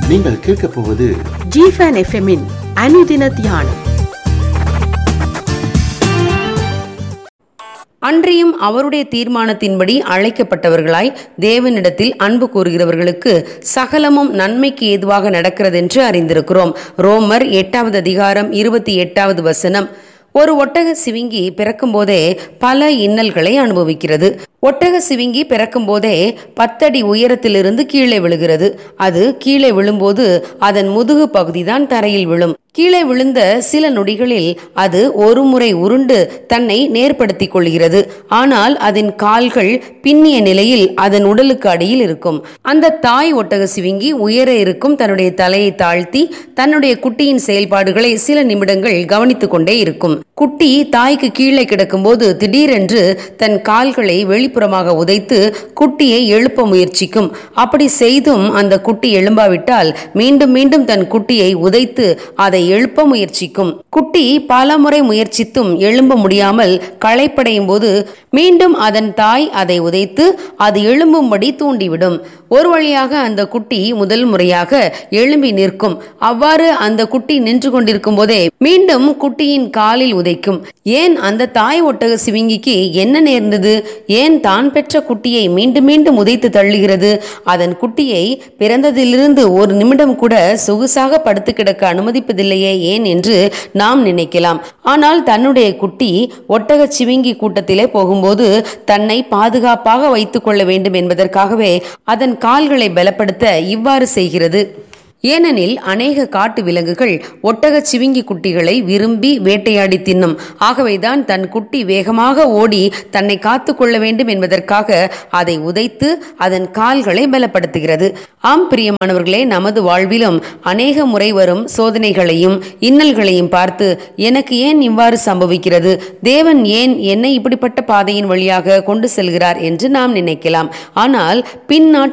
நீங்கள் கேட்கப் போவது ஜிஃபன் எஃப்எம்மின் அனுதின தியானம் அன்றியும் அவருடைய தீர்மானத்தின்படி அழைக்கப்பட்டவர்களாய் தேவனிடத்தில் அன்பு கூறுகிறவர்களுக்கு சகலமும் நன்மைக்கு ஏதுவாக நடக்கிறதென்று அறிந்திருக்கிறோம் ரோமர் எட்டாவது அதிகாரம் இருபத்தி எட்டாவது வசனம் ஒரு ஒட்டக சிவிங்கி பிறக்கும்போதே பல இன்னல்களை அனுபவிக்கிறது ஒட்டக சிவிங்கி பிறக்கும்போதே பத்தடி உயரத்திலிருந்து கீழே விழுகிறது அது கீழே விழும்போது அதன் முதுகு பகுதிதான் தரையில் விழும் கீழே விழுந்த சில நொடிகளில் அது ஒரு முறை உருண்டு தன்னை நேர்படுத்திக் கொள்கிறது ஆனால் அதன் கால்கள் பின்னிய நிலையில் அதன் உடலுக்கு அடியில் இருக்கும் அந்த தாய் ஒட்டக சிவிங்கி உயர இருக்கும் தன்னுடைய தலையை தாழ்த்தி தன்னுடைய குட்டியின் செயல்பாடுகளை சில நிமிடங்கள் கவனித்துக் கொண்டே இருக்கும் குட்டி தாய்க்கு கீழே கிடக்கும்போது திடீரென்று தன் கால்களை வெளிப்புறமாக உதைத்து குட்டியை எழுப்ப முயற்சிக்கும் அப்படி செய்தும் அந்த குட்டி எழும்பாவிட்டால் மீண்டும் மீண்டும் தன் குட்டியை உதைத்து அதை எழுப்ப முயற்சிக்கும் குட்டி பல முறை முயற்சித்தும் எழும்ப முடியாமல் களைப்படையும் போது மீண்டும் அதன் தாய் அதை உதைத்து அது எழும்பும்படி தூண்டிவிடும் ஒரு வழியாக அந்த குட்டி முதல் முறையாக எழும்பி நிற்கும் அவ்வாறு அந்த குட்டி நின்று கொண்டிருக்கும் போதே மீண்டும் குட்டியின் காலில் உதைக்கும் ஏன் அந்த தாய் ஒட்டக சிவிங்கிக்கு என்ன நேர்ந்தது ஏன் தான் பெற்ற குட்டியை மீண்டும் மீண்டும் உதைத்து தள்ளுகிறது அதன் குட்டியை பிறந்ததிலிருந்து ஒரு நிமிடம் கூட சொகுசாக படுத்து கிடக்க அனுமதிப்பதில்லையே ஏன் என்று நாம் நினைக்கலாம் ஆனால் தன்னுடைய குட்டி ஒட்டக சிவிங்கி கூட்டத்திலே போகும்போது தன்னை பாதுகாப்பாக வைத்துக் கொள்ள வேண்டும் என்பதற்காகவே அதன் கால்களை பலப்படுத்த இவ்வாறு செய்கிறது ஏனெனில் அநேக காட்டு விலங்குகள் ஒட்டக சிவிங்கி குட்டிகளை விரும்பி வேட்டையாடி தின்னும் ஆகவேதான் தன் குட்டி வேகமாக ஓடி தன்னை காத்து கொள்ள வேண்டும் என்பதற்காக அதை உதைத்து அதன் கால்களை பலப்படுத்துகிறது ஆம் பிரியமானவர்களே நமது வாழ்விலும் அநேக முறை வரும் சோதனைகளையும் இன்னல்களையும் பார்த்து எனக்கு ஏன் இவ்வாறு சம்பவிக்கிறது தேவன் ஏன் என்னை இப்படிப்பட்ட பாதையின் வழியாக கொண்டு செல்கிறார் என்று நாம் நினைக்கலாம் ஆனால் பின்